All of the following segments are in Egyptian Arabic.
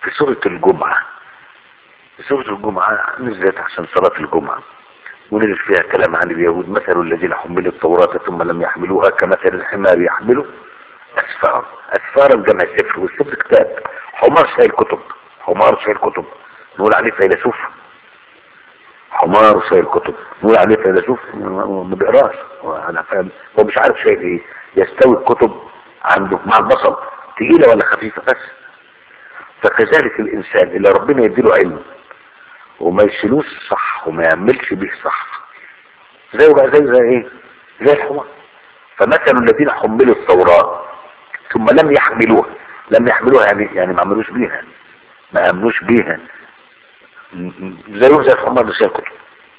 في سورة الجمعة في سورة الجمعة نزلت عشان صلاة الجمعة ونزل فيها كلام عن اليهود مثل الذين حملوا التوراة ثم لم يحملوها كمثل الحمار يحمله أسفار أسفارا جمع سفر والسفر كتاب حمار شايل كتب حمار شايل كتب نقول عليه فيلسوف حمار شايل كتب نقول عليه فيلسوف ما ما بيقراش هو انا فاهم هو مش عارف شايل ايه يستوي الكتب عنده مع البصل تقيلة ولا خفيفة بس فكذلك الإنسان اللي ربنا يديله علم وما يشيلوش صح وما يعملش به صح زيه بقى زي زي ايه زي الحمار فمثل الذين حملوا التوراة ثم لم يحملوها لم يحملوها يعني يعني ما عملوش بيها ما امنوش بيها م- م- زيه زي الحمار اللي شايل كتب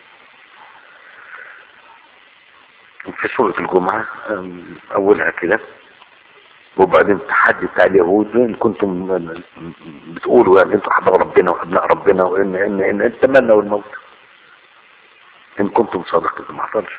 في سورة الجمعة أم، أولها كده وبعدين التحدي بتاع اليهود ان كنتم بتقولوا يعني انتوا احباب ربنا وابناء ربنا وان ان ان, إن تمنوا الموت ان كنتم صادقين ما حصلش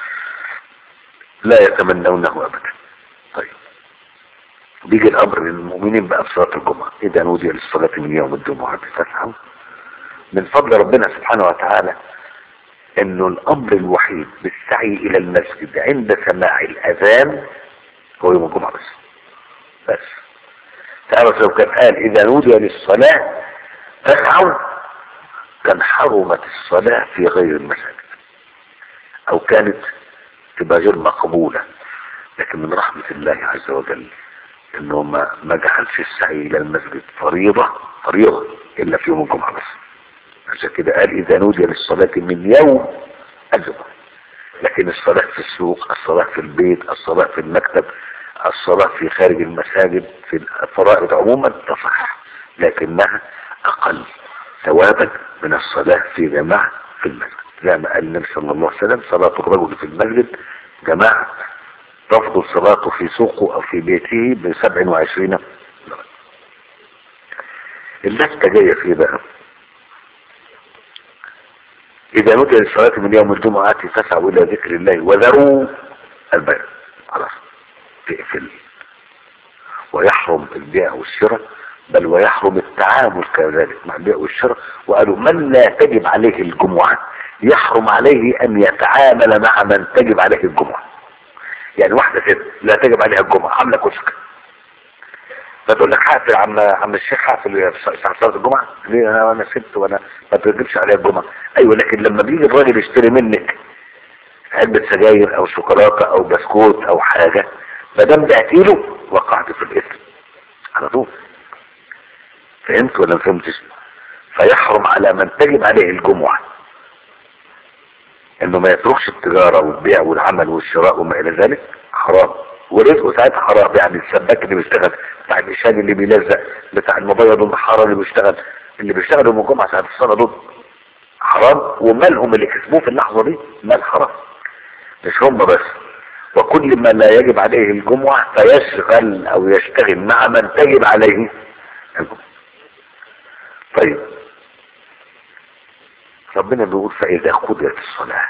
لا يتمنونه ابدا طيب بيجي الامر للمؤمنين بقى في صلاه الجمعه اذا نودي للصلاه من يوم الجمعه فاسعوا من فضل ربنا سبحانه وتعالى انه الامر الوحيد بالسعي الى المسجد عند سماع الاذان هو يوم الجمعه بس بس تعرف لو كان قال اذا نودي للصلاة فاسعوا كان حرمت الصلاة في غير المساجد او كانت تبقى غير مقبولة لكن من رحمة الله عز وجل انه ما ما جعلش السعي الى المسجد فريضة فريضة الا في يوم الجمعة بس عشان كده قال اذا نودي للصلاة من يوم الجمعة لكن الصلاة في السوق الصلاة في البيت الصلاة في المكتب الصلاة في خارج المساجد في الفرائض عموما تصح لكنها أقل ثوابا من الصلاة في جماعة في المسجد زي ما قال النبي صلى الله عليه وسلم صلاة الرجل في المسجد جماعة تفضل صلاته في سوقه أو في بيته ب 27 درجة. اللفتة جاية في بقى إذا نودي للصلاة من يوم الجمعة فاسعوا إلى ذكر الله وذروا البيع خلاص تقفل ويحرم البيع والشراء بل ويحرم التعامل كذلك مع البيع والشراء وقالوا من لا تجب عليه الجمعة يحرم عليه أن يتعامل مع من تجب عليه الجمعة يعني واحدة ست لا تجب عليها الجمعة عاملة كشك فتقول لك حافل عم عم الشيخ حافل ساعة صلاة الجمعة ليه انا انا ست وانا ما تجيبش عليها الجمعة ايوه لكن لما بيجي الراجل يشتري منك علبة سجاير او شوكولاتة او بسكوت او حاجة ما دام بعتي له وقعت في الاثم على طول فهمت ولا ما فهمتش فيحرم على من تجب عليه الجمعة انه ما يتركش التجارة والبيع والعمل والشراء وما الى ذلك حرام ورزقه ساعتها حرام يعني السباك اللي بيشتغل بتاع الإشهاد اللي بيلزق بتاع المبيض والمحارة اللي بيشتغل اللي بيشتغل يوم الجمعة ساعة الصلاة دول حرام ومالهم اللي كسبوه في اللحظة دي مال حرام مش هم بس وكل ما لا يجب عليه الجمعة فيشغل او يشتغل مع من تجب عليه الجمعة طيب ربنا بيقول فإذا قضيت الصلاة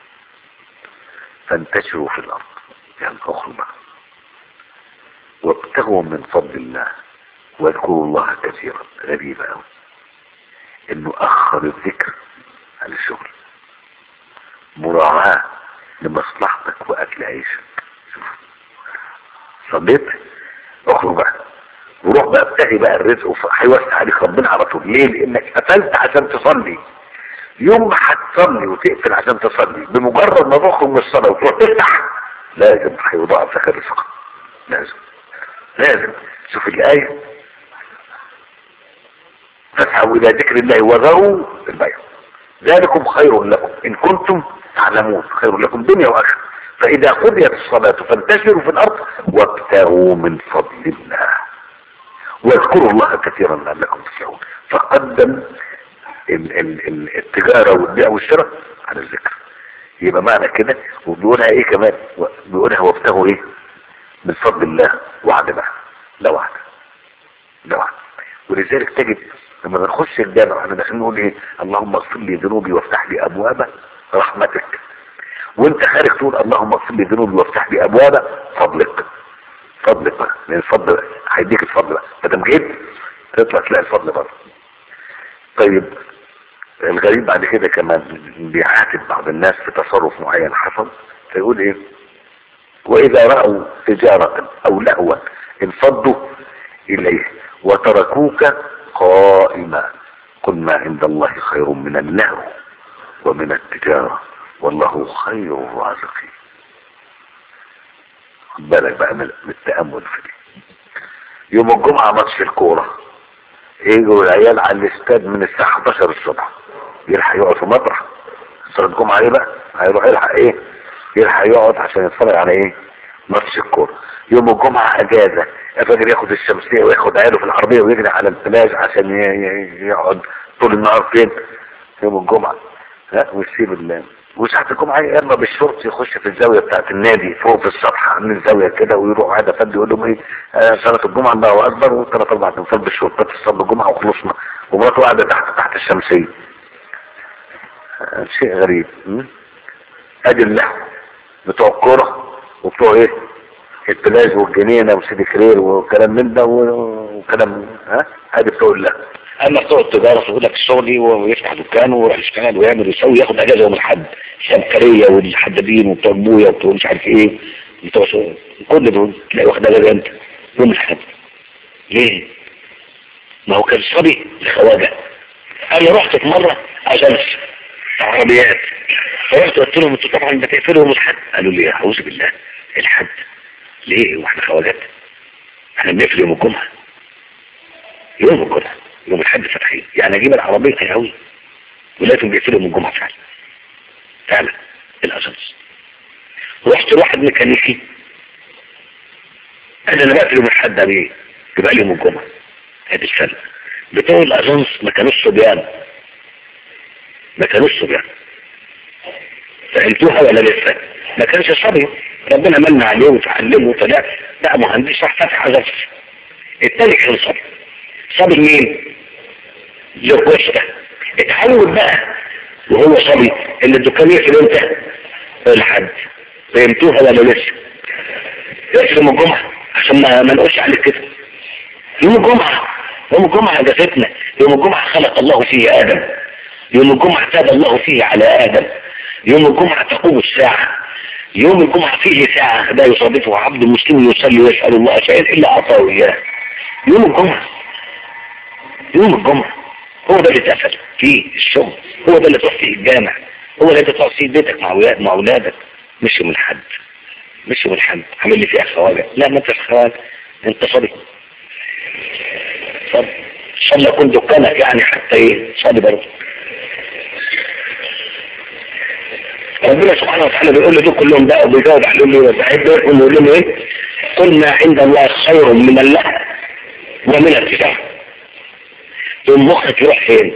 فانتشروا في الأرض يعني اخروا بقى وابتغوا من فضل الله واذكروا الله كثيرا غريبة قوي انه اخر الذكر عن الشغل مراعاة لمصلحتك واكل عيشك شوف صليت اخرج بقى وروح بقى ابتغي بقى الرزق هيوسع عليك ربنا على طول ليه لانك قفلت عشان تصلي يوم ما هتصلي وتقفل عشان تصلي بمجرد ما تخرج من الصلاه وتروح تفتح لازم هيضاعف لك الرزق لازم لازم شوف الآية فاسعوا إلى ذكر الله وذروا البيع ذلكم خير لكم إن كنتم تعلمون خير لكم دنيا وآخرة فإذا قضيت الصلاة فانتشروا في الأرض وابتغوا من فضل الله واذكروا الله كثيرا لعلكم تفلحون فقدم ال ال ال التجارة والبيع والشراء على الذكر يبقى معنى كده وبيقولها ايه كمان بيقولها وابتغوا ايه من فضل الله وعد بقى لا وعد لا وعد ولذلك تجد لما بنخش الجامع احنا داخلين نقول ايه اللهم اغفر لي ذنوبي وافتح لي ابواب رحمتك وانت خارج تقول اللهم اغفر لي ذنوبي وافتح لي ابواب فضلك فضلك بقى لان الفضل هيديك الفضل بقى ما دام جيت تطلع تلاقي الفضل بره طيب الغريب بعد كده كمان بيعاتب بعض الناس في تصرف معين حصل فيقول ايه واذا رأوا تجارة او لهوا انفضوا اليه وتركوك قائما قل ما عند الله خير من اللهو ومن التجارة والله خير الرازقين خد بالك بقى من من التأمل في دي يوم الجمعة ماتش الكورة يجوا العيال على الاستاد من الساعة 11 الصبح يلحق يقعد في مطرح صلاة الجمعة ايه بقى هيروح يلحق ايه يلحق يقعد عشان يتفرج على ايه ماتش الكورة يوم الجمعة اجازة الراجل ياخد الشمسية وياخد عياله في العربية ويجري على البلاج عشان ي- ي- يقعد طول النهار فين يوم الجمعة ها ويسيب ال وساعة الجمعة يلا بالشرط يخش في الزاوية بتاعت النادي فوق في السطح عاملين زاوية كده ويروح قاعد فد يقول لهم ايه آه صلاة الجمعة الله أكبر وثلاث أربع تنفال بالشرطات تصلي الجمعة وخلصنا ومراته قاعدة تحت تحت الشمسية آه شيء غريب م? ادي اللحو بتوع الكورة وبتوع ايه البلاج والجنينة وسيدي كرير وكلام من ده و- وكلام ها ادي بتوع اللحو اما بتوع التجارة يقول لك الشغل ويفتح دكان ويروح يشتغل ويعمل ويسوي ياخد اجازة يوم الاحد الشمكرية والحدادين وبتوع الموية وبتوع مش عارف ايه بتوع شغل كل دول تلاقي واخد اجازة انت يوم الاحد ليه؟ ما هو كان صبي لخواجة انا رحت في مرة اجنس عربيات فرحت قلت لهم انتوا طبعا بتقفلوا يوم الحد قالوا لي اعوذ بالله الحد ليه واحنا خواجات احنا بنقفل يوم الجمعة يوم الجمعة يوم الحد فاتحين يعني اجيب العربية قوي ولازم بيقفلوا يوم الجمعة فعلا فعلا الاجنس رحت لواحد ميكانيكي قال انا بقفل يوم الحد ده بايه؟ يبقى لي يوم الجمعة هذه السنة بتوع الاجنس ما كانوش صبيان ما كانوش صبيان فهمتوها ولا لسه ما كانش صبي ربنا من عليه وتعلمه وطلع لا مهندس راح فتح اجنس التاني كان صبي صبي مين لكوستا اتعود بقى وهو صبي ان الدكان يقفل امتى الحد فهمتوها ولا لسه يقفل يوم الجمعة عشان ما ما نقولش عليك كده يوم الجمعة يوم الجمعة اجازتنا يوم الجمعة خلق الله فيه ادم يوم الجمعة تاب الله فيه على ادم يوم الجمعة تقوم الساعة يوم الجمعة فيه ساعة لا يصادفها عبد مسلم يصلي ويسأل الله شيئا إلا أعطاه إياه يوم الجمعة يوم الجمعة هو ده اللي اتقفل فيه الشغل هو ده اللي تروح فيه الجامع هو اللي تقعد فيه بيتك مع أولاد مع أولادك مش يوم الحد مش يوم الحد عامل لي فيها خواجة لا ما انتش خواجة انت صبي صبي ان شاء الله يكون دكانك يعني حتى ايه صبي برضه ربنا سبحانه وتعالى بيقول لدول كلهم بقى وبيجاوب عليهم ليه وبعيد دول ويقول لهم ايه قل ما عند الله خير من الله ومن التجارة يوم مخك يروح فين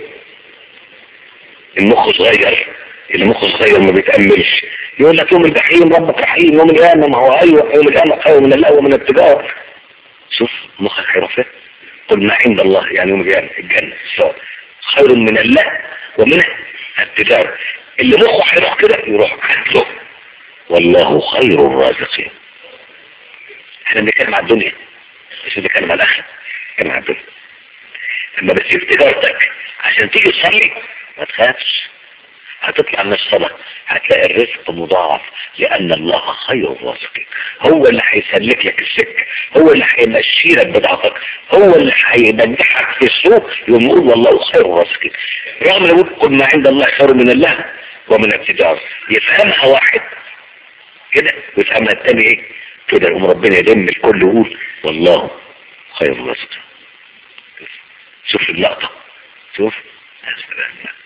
المخ صغير اللي مخه صغير ما بيتأملش يقول لك يوم الجحيم ربك رحيم يوم القيامة ما هو ايوه يوم القيامة خير من الله ومن التجارة شوف مخك هيروح فين قل ما عند الله يعني يوم القيامة الجنة الصوت خير من الله ومن التجارة اللي مخه هيروح كده يروح عدله والله خير الرازقين احنا بنتكلم على الدنيا مش بنتكلم على الاخره بنتكلم على الدنيا لما بتسيب تجارتك عشان تيجي تصلي ما تخافش هتطلع من الصلاة هتلاقي الرزق مضاعف لأن الله خير الرازقين هو اللي هيسلك لك السكة هو اللي هيمشي لك بضاعتك هو اللي هينجحك في السوق يقوم يقول والله خير الرازقين رغم لو قل ما عند الله خير من الله ومن التجارة يفهمها واحد كده ويفهمها التاني ايه كده يقوم ربنا يلم الكل يقول والله خير الرازقين شوف اللقطة شوف يا سلام